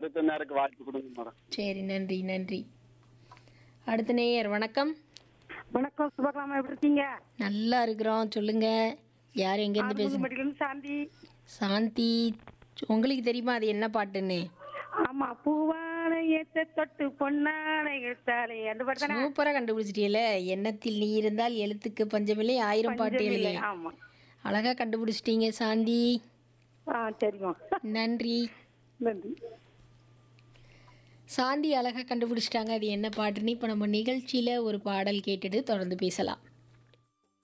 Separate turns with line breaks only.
அடுத்த நேருக்கு வாய்ப்பு கொடுங்க மேடம்
சரி நன்றி நன்றி அடுத்த நேயர் வணக்கம்
வணக்கம் சுபகலாமா எப்படி இருக்கீங்க
நல்லா இருக்கிறோம் சொல்லுங்க யார் எங்கேருந்து பேசுங்க
ஆறுமுகமடியிலிருந்து சாந்தி
சாந்தி உங்களுக்கு தெரியுமா அது என்ன பாட்டுன்னு
ஆமா பூவான ஏத்த தொட்டு பொன்னான எழுத்தாலே அந்த பாட்டு தானே
சூப்பராக கண்டுபிடிச்சிட்டீல எண்ணத்தில் நீ இருந்தால் எழுத்துக்கு பஞ்சமில்லை ஆயிரம் பாட்டு எழுது
ஆமா
அழகா கண்டுபிடிச்சிட்டீங்க சாந்தி
ஆ சரிம்மா
நன்றி
நன்றி
சாந்தி அழகா கண்டுபிடிச்சிட்டாங்க அது என்ன பாட்டுன்னு இப்போ நம்ம நிகழ்ச்சியில் ஒரு பாடல் கேட்டுட்டு தொடர்ந்து பேசலாம்